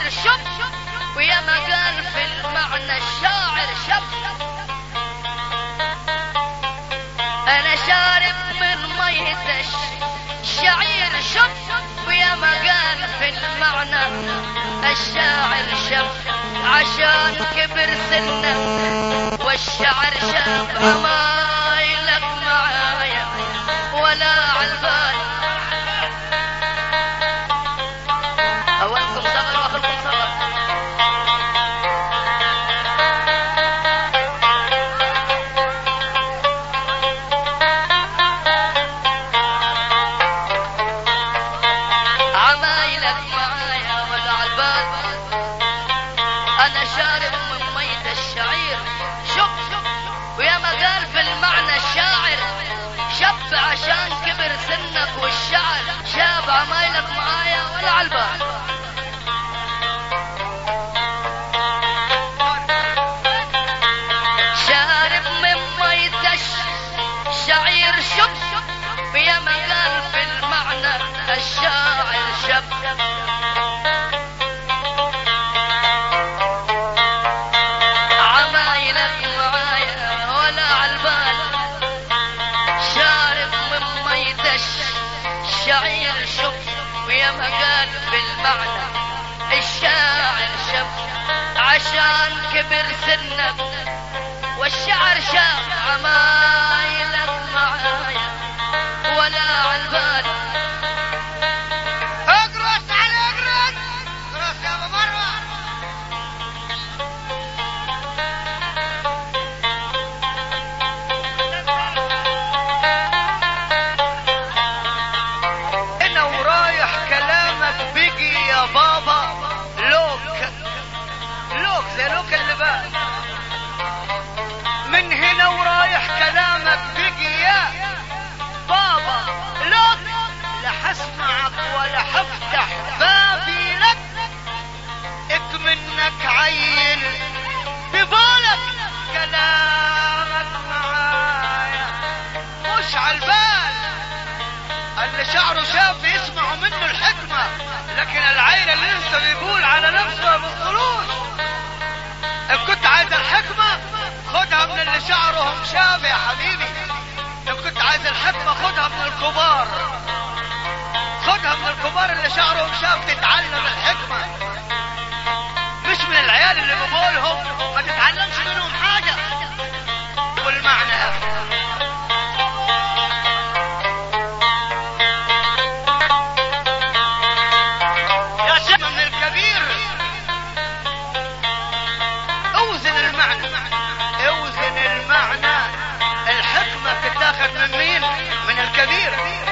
الشعير شب ويا ما قال في المعنى الشاعر شب انا شارب من مية الشعير شب ويا ما قال في المعنى الشاعر شب عشان كبر سنه والشعر شاب عمايلك معايا ولا عالبال اولكم صبر واخركم صبر عمايلك معايا ولا عالبال انا شارب من ميت الشعير شب ويا ما قال في المعنى الشاعر شب عشان كبر سنك والشعر شاب عمايلك معايا ولا عالبال شارب من ميت الشعير شب ويا ما قال في المعنى الشاعر شب عمايلك معايا ولا عالبال شارب من ميت الشعير شب ويا ما قال بالمعنى الشاعر شب عشان كبر سنك والشعر شاب عمايلك معايا ولا عالبال اقرص على اقرص اقرص يا ابو مروه انا ورايح كلامك بيجي يا بابا لوك لوك زي لوك اللبان من هنا ورايح كلامك بيجي يا بابا لوك لا حسمعك ولا حفتح بابي لك اك منك عيل ببالك كلامك معايا مش عالبال اللي شعره شاب يسمعوا منه الحكمة لكن العيل اللي لسه بيقول على نفسه ما بيبصلوش ان كنت عايز الحكمة خدها من اللي شعرهم شاب يا حبيبي ان كنت عايز الحكمة خدها من الكبار خدها من الكبار اللي شعرهم شاب تتعلم الحكمة مش من العيال اللي بقولهم ما تتعلمش منهم حاجة والمعنى أفهم يا شيخ من الكبير اوزن المعنى اوزن المعنى الحكمة بتتاخد من مين من الكبير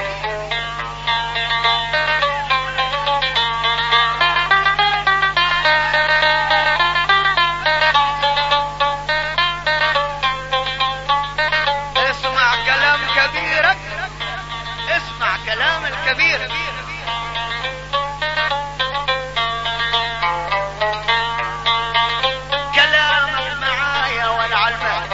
اسمع كلام كبيرك اسمع كلام الكبير كلامك معايا والعلمة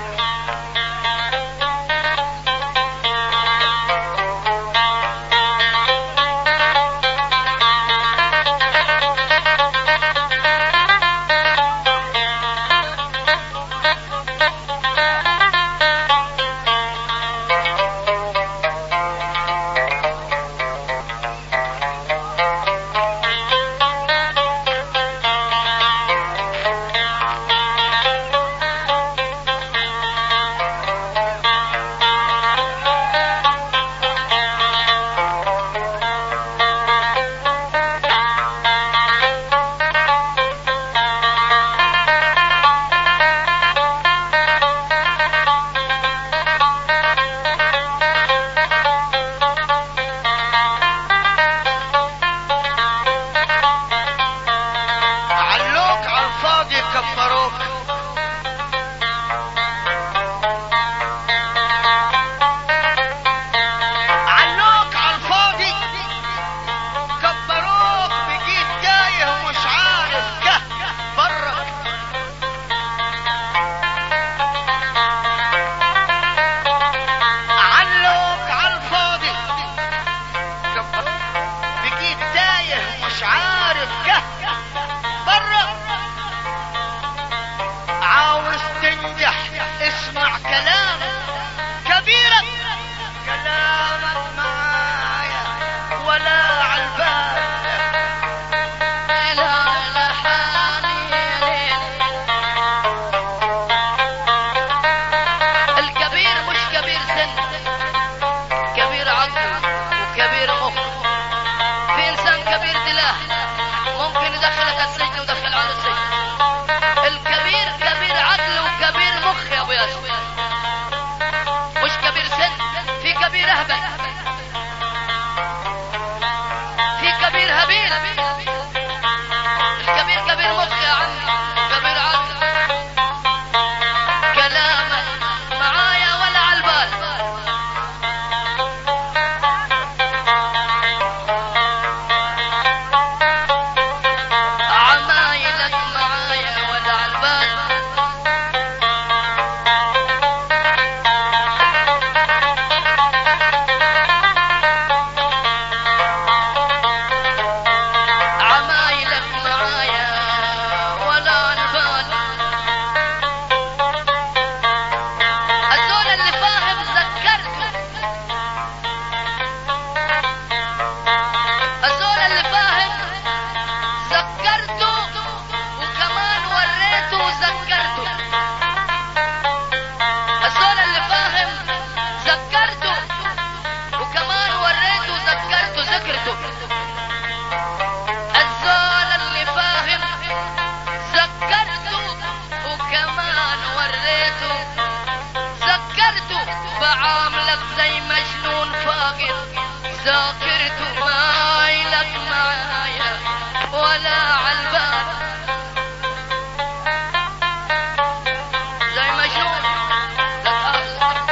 علوك على الفاضي كبروك علوك على الفاضي كبروك بقيت تايه ومش عارف كه برك علوك على الفاضي كبروك بقيت تايه ومش عارف كه عمايلك معايا ولا عالبال زي ما شوف لا تأخذ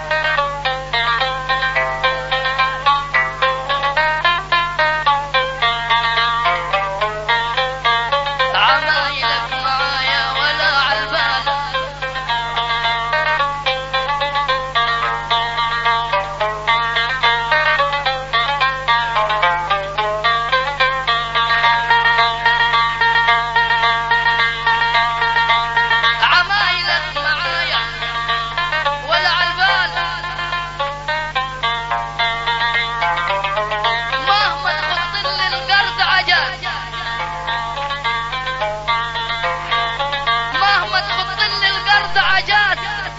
عمايلك معايا ولا عالبال عمايلك معايا ولا عالبال مهما تحط لي القرد عجاز مهما تحط لي القرد عجاز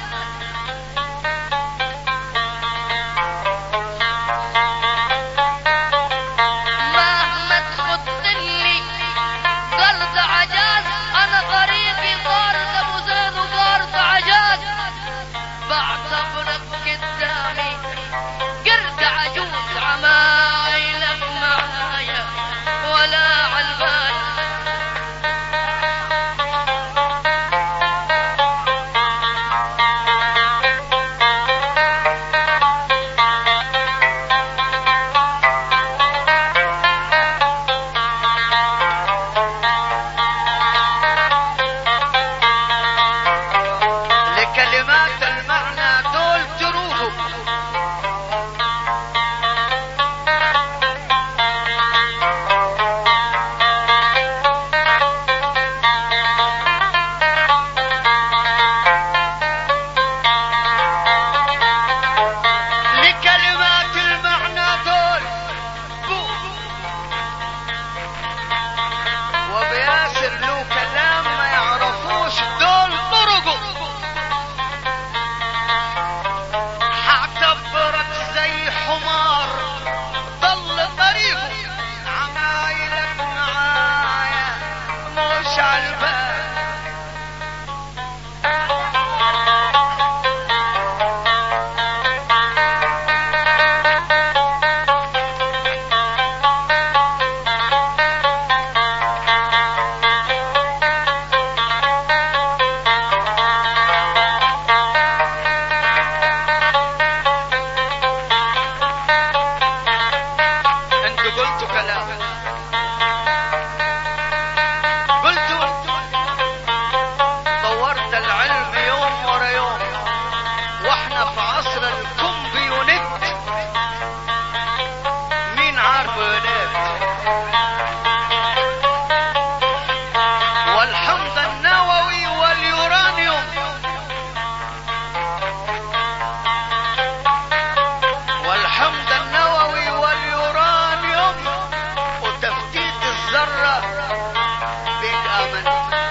مهما تحط لي قرد عجاز انا طريقي قرد ابو زيد وقرد عجاز بعتبرك قدامي قرد عجوز عمايلك معايا ولا عالبال لكلمات المعنى دول تروحوا لكلمات المعنى دول قول. وبياسر له كلام ما يعرفوش دول طرقه حعتبرك زي حمار ضل طريقه عمايلك معايا مش عالبال انتوا قلتوا كلام قلتوا طورت العلم يوم ورا يوم واحنا في عصر الكمبيونت مين عارف يونت والحمض النووي واليورانيوم والحمض النووي واليورانيوم وتفتيت الذرة بيتأمن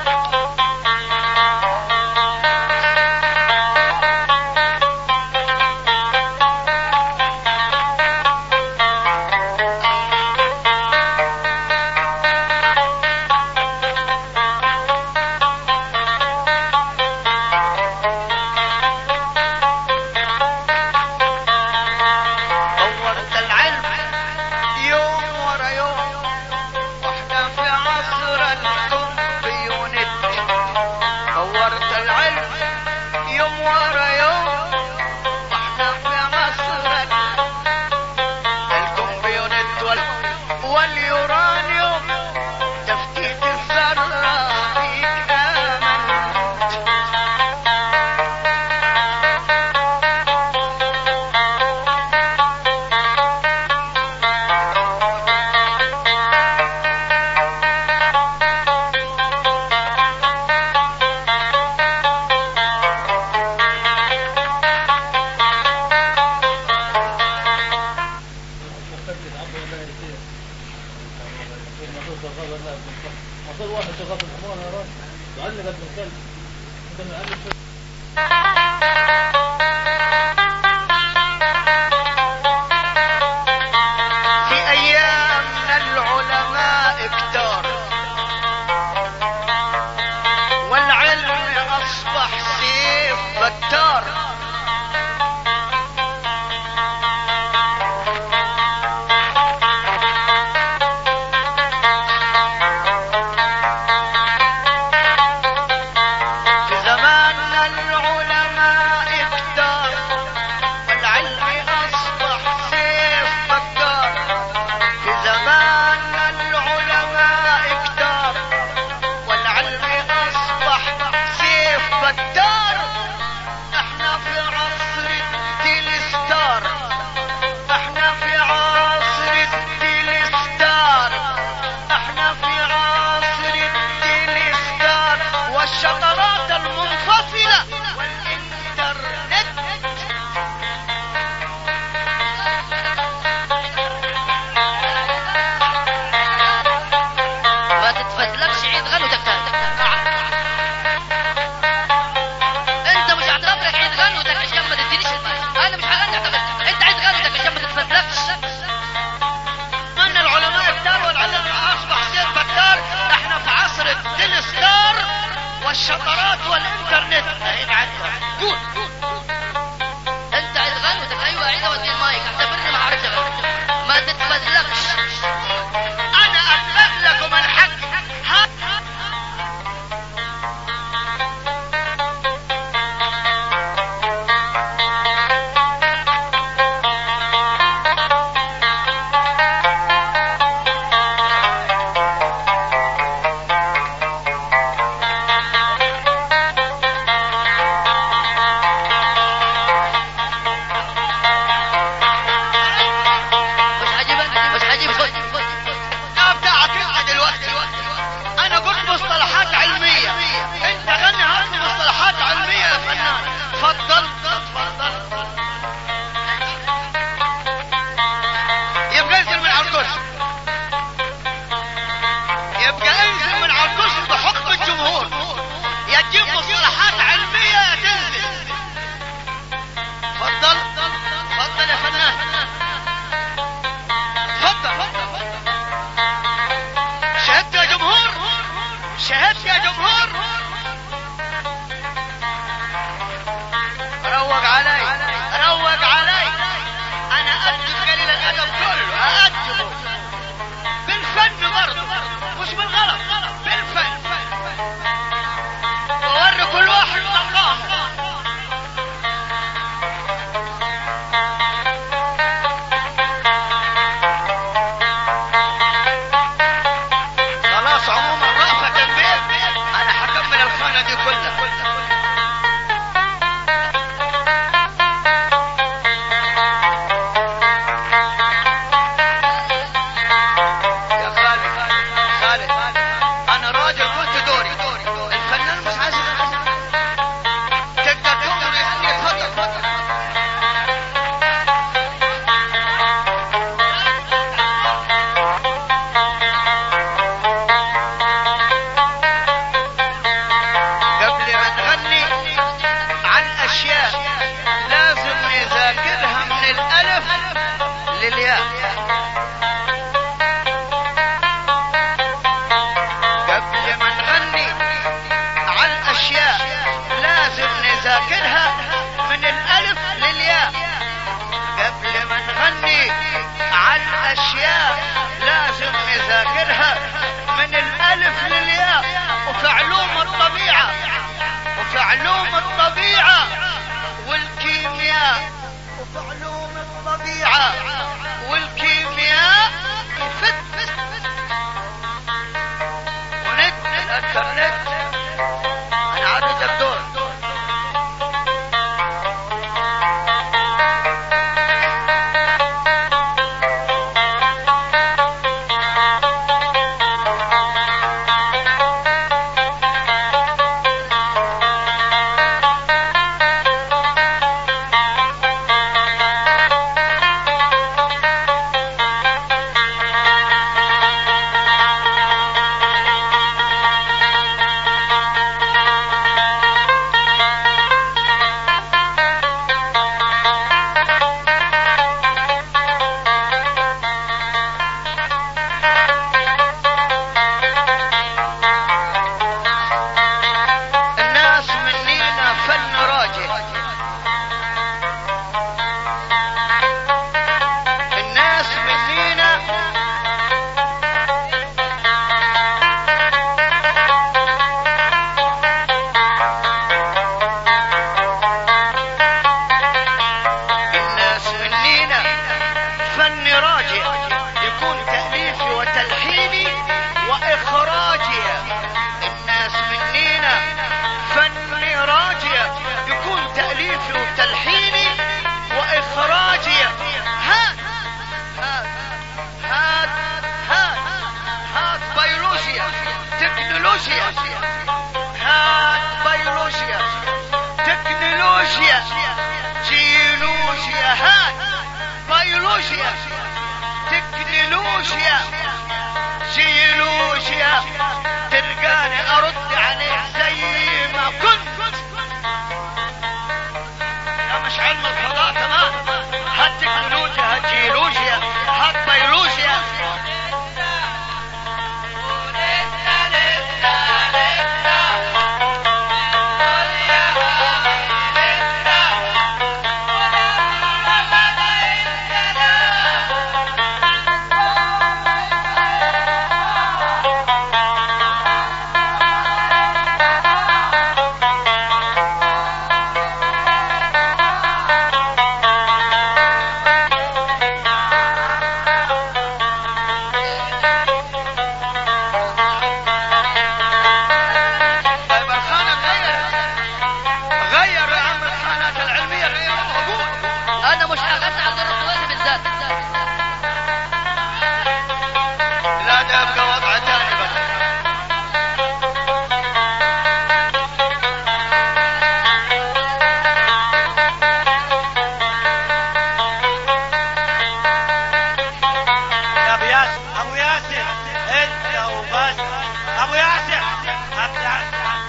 طورت العلم يوم ورا يوم واحنا في عصر الكمبيونت طورت العلم يوم ورا يوم واحنا في عصر الكمبيونت وال... واليورانيوم تفتيت الذرة فيك آمن مصير واحد شغال في الحمار يا راجل تعلق قد الكلب انت من اقل شيء في ايامنا العلماء كتار والعلم اصبح سيف بتار والشطرات والانترنت انتهينا عنها قول انت عايز غني وتقول ايوه عيد اودي المايك اعتبرني ما عرفت اغني ما تتفزلكش انا اثبت لكم الحق ها مش عاجبك مش عاجبك خد خد لا بتاعك انت دلوقتي انا قلت مصطلحات علمية انت غني هات لي مصطلحات علمية يا فنان تفضل تفضل يبقى انزل من على الكرسي يبقى انزل من على الكرسي بحكم الجمهور يا تجيب مصطلحات علمية يا تنزل تفضل تفضل يا فنان تفضل شهدت يا جمهور شهدت يا جمهور روق علي روق علي انا ادب قليل الادب كله اادبه بالفن برضه مش بالغلط بالفن ووري كل واحد مقامه خلاص عموما رأفة بيه انا هكمل الخانة دي كلها يا خالد خالد انا راجل قلت دوري الفنان مش عايز يغني. تقدر تؤمر يعني تفضل قبل ما نغني عن اشياء لازم نذاكرها من الالف للياء قبل ما نغني عن اشياء لازم نذاكرها من الالف للياء قبل ما نغني عن اشياء لازم نذاكرها من الالف للياء وفي علوم الطبيعه وفي علوم الطبيعه والكيمياء وفي علوم الطبيعه والكيمياء يفت ونت الانترنت انا عدد الدور الناس منينا فن راجع الناس منينا الناس منينا فن راجع يكون تأليفي وتلحيني وإخراجي الناس منينا فن راجع يكون تأليفي وتلحيني وإخراجي هات هات هات هات هات بيولوجيا تكنولوجيا هات بيولوجيا تكنولوجيا جيولوجيا هات بيولوجيا تكنولوجيا جيولوجيا تلقاني ارد عليك زي ما كنت لا مش علم الفضاء كمان هات تكنولوجيا هات جيولوجيا هات بيولوجيا ابو ياسر انت وبس ابو ياسر هات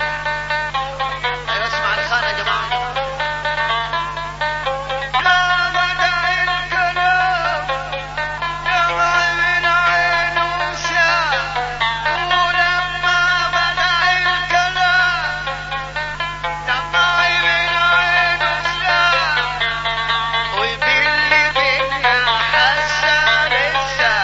ايوه اسمع الخانة يا جماعة ويبيلي بينا حسن لسه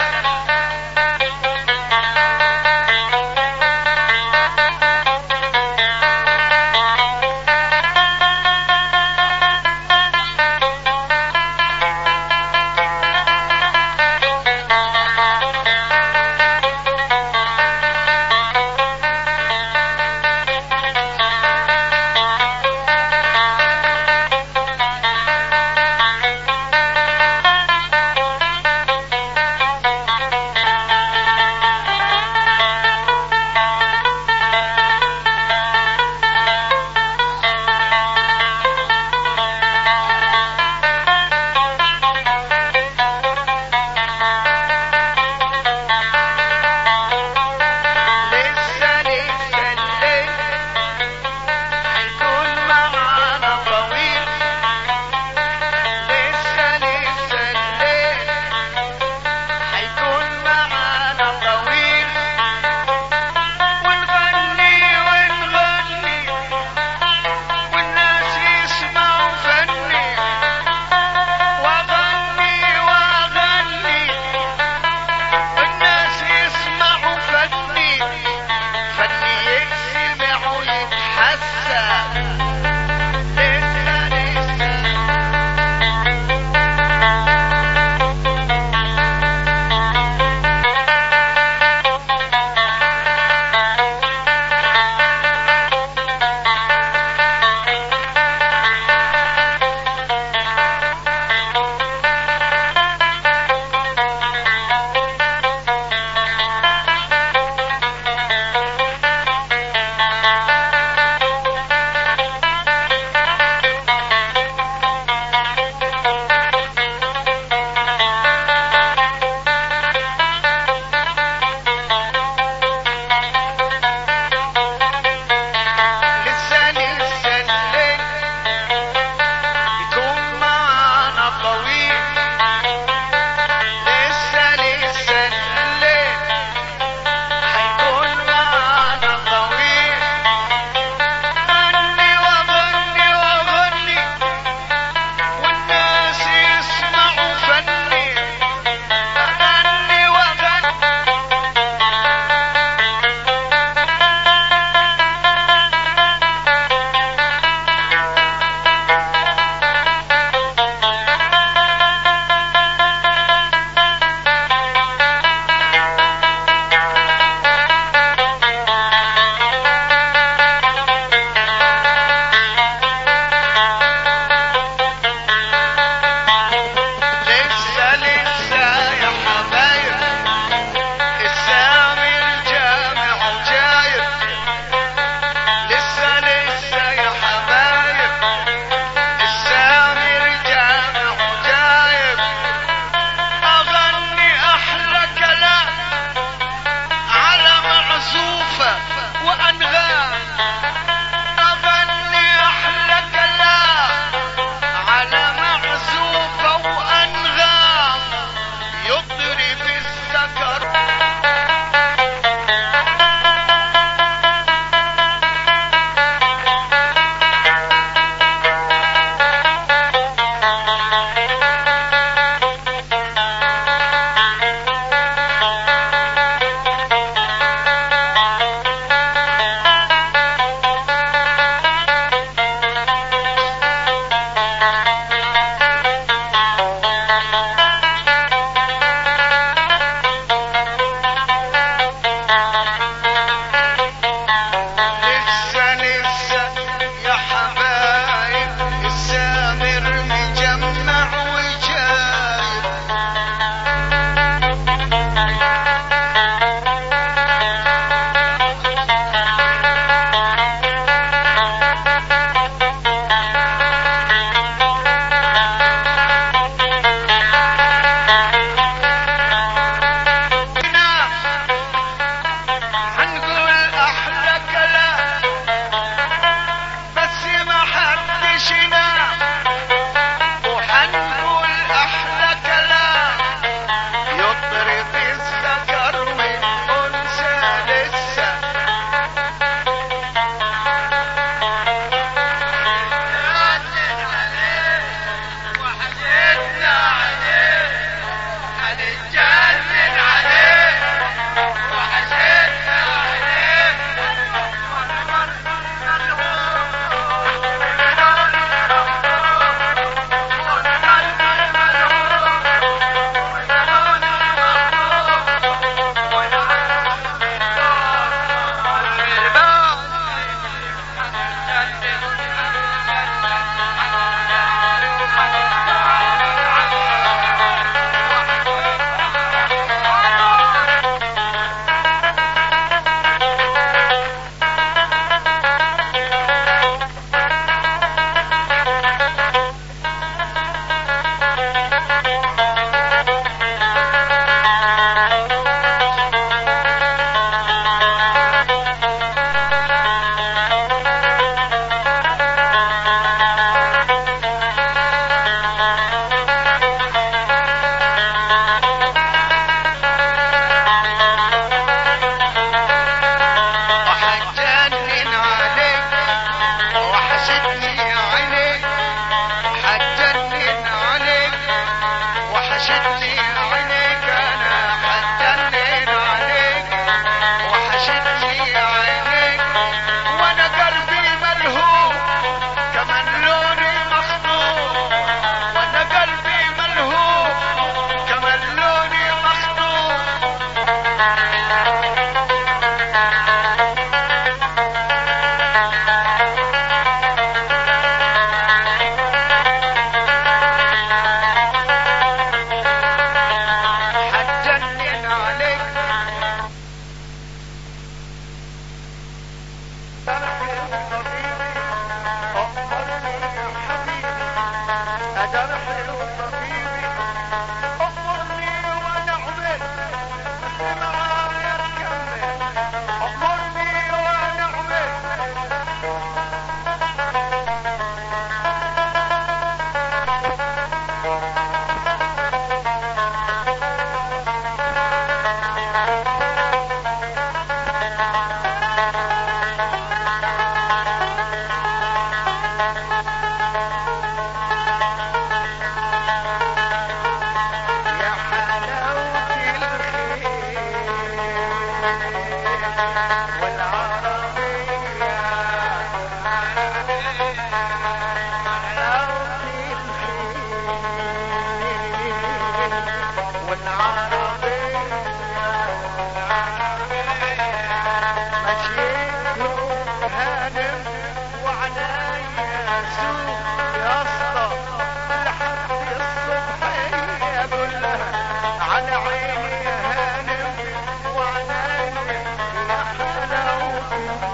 على عيني يا هانم وعناية يا حلاوة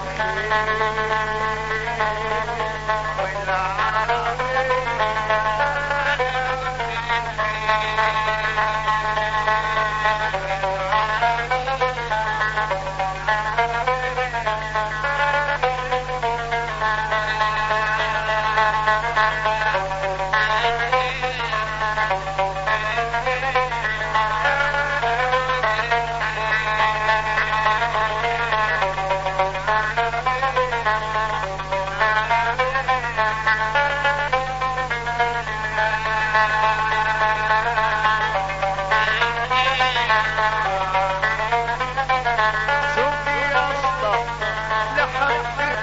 شوفي يا اسطى لحد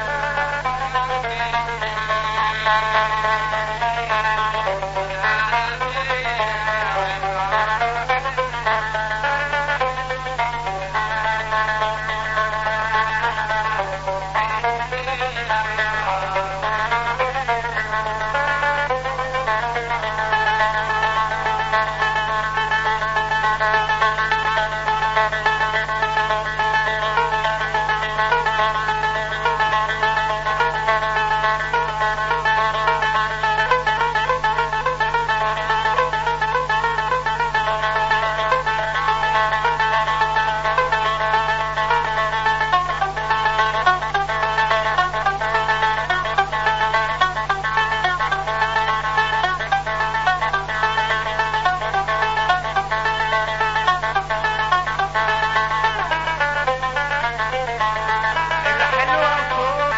الحلوة فوق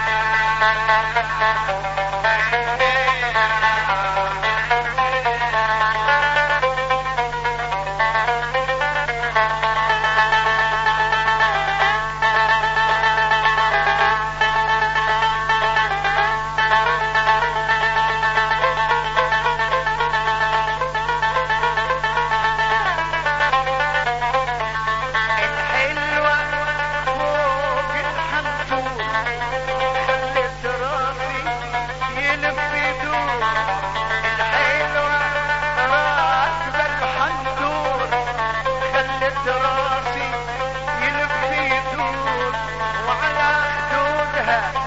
الحلوة فوق الحنطور خلت راسي يلف يدور الحلوة راكبة الحنطور خلت راسي يلف يدور وعلى خدودها